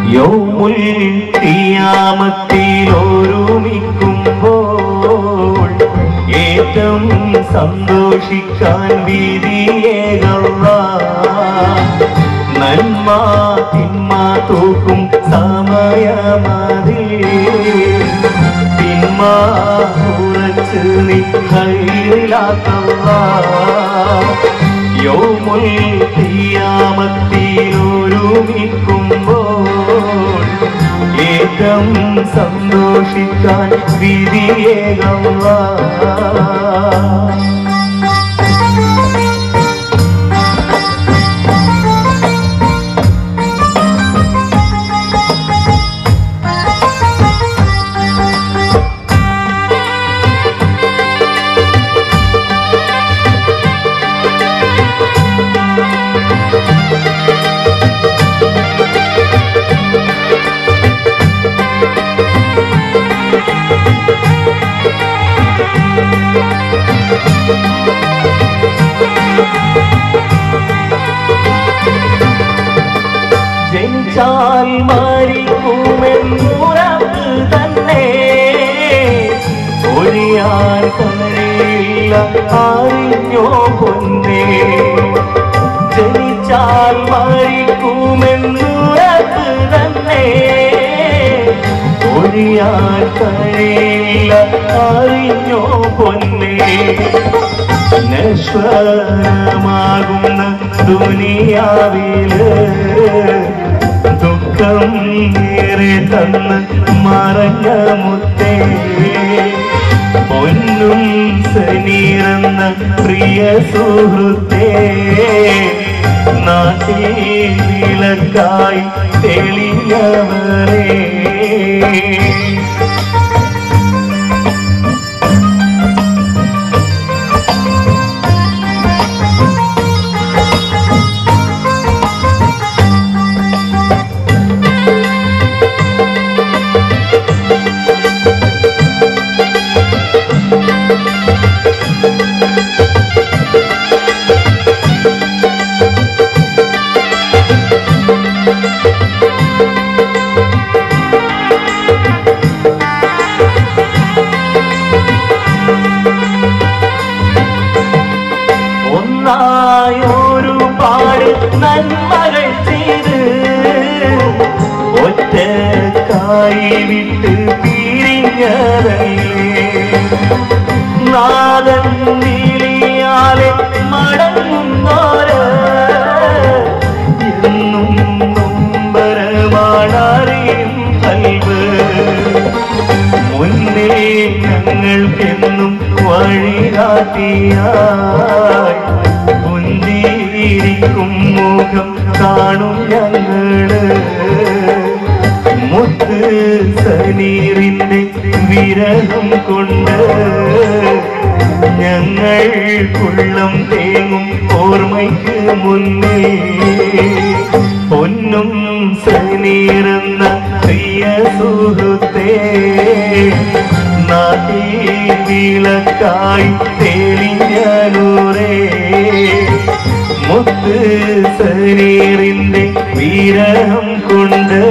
യൗമുൽ ഖിയാമത്തിൽ ഒരുമിക്കുമ്പോൾ ഏറ്റവും സന്തോഷിക്കാൻ വിധിയേകല്ല നന്മ തിന്മ തൂക്കും സമയമതിൽ തിന്മ കുറച്ച് നീ കയ്യിലാക്കല്ല യൗമുൽ ഖിയാമത്തിൽ ഒരുമിക്കുമ്പോൾ ഏറ്റവും സന്തോഷിക്കാൻ വിധിയേകല്ല ജനിച്ചാൽ മരിക്കുമെന്നുറപ്പ് തന്നെ ഒഴിയാൻ കഴിയില്ല അറിഞ്ഞോ പൊന്നേ ജനിച്ചാൽ മരിക്കുമെന്നുറപ്പ് തന്നെ ഒഴിയാൻ കഴിയില്ല അറിഞ്ഞോ പൊന്നേ നശ്വരമാകുന്ന ദുനിയാവില് ദുഃഖം ഏറെ തന്ന് മറഞ്ഞ മുത്തേ പൊന്നും സനീറെന്ന പ്രിയ സുഹൃത്തേ നാട്ടിൽ വിളക്കായി തെളിഞ്ഞവരേ ഒന്നായൊരു പാട് നന്മകൾ ചെയ്ത് ഒറ്റക്കായി വിട്ട് പിരിഞ്ഞതല്ലേ നാദൻ നീളിയാലെ മടങ്ങുന്നോര് എന്നും നൊമ്പരമാണറിയും കൽവ് മുന്നേ ഞങ്ങൾക്കെന്നും വഴികാട്ടിയായി പുന്തിയിരിക്കും മുഖം കാണും ഞങ്ങള് മുത്ത് സനീറിന്റെ വിരഹം കൊണ്ട് ഞങ്ങൾക്കുള്ളം തേങ്ങും ഓർമ്മയ്ക്ക് മുന്നേ പൊന്നും സനീറെന്ന പ്രിയ സുഹൃത്തേ നാട്ടിൽ വിളക്കായി തെളിഞ്ഞൂരേ മുത്ത് സനീറിന്റെ വിരഹം കൊണ്ട്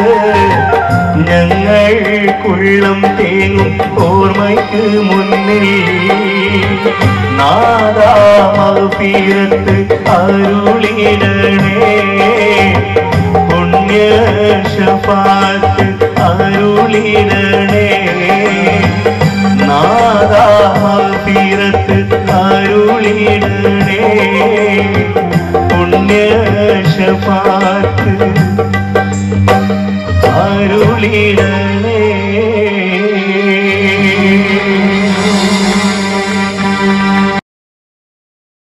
ഞങ്ങൾക്കുള്ളം തേങ്ങും ഓർമ്മയ്ക്ക് മുന്നിൽ നാദാമീരത്ത് അരുളിടണേ പുണ്യ ഷഫാത്ത് അരുളിടണേ നാദാമീരത്ത് അരുളിടണേ പുണ്യ ഷഫാത്ത് അരുളിടണേ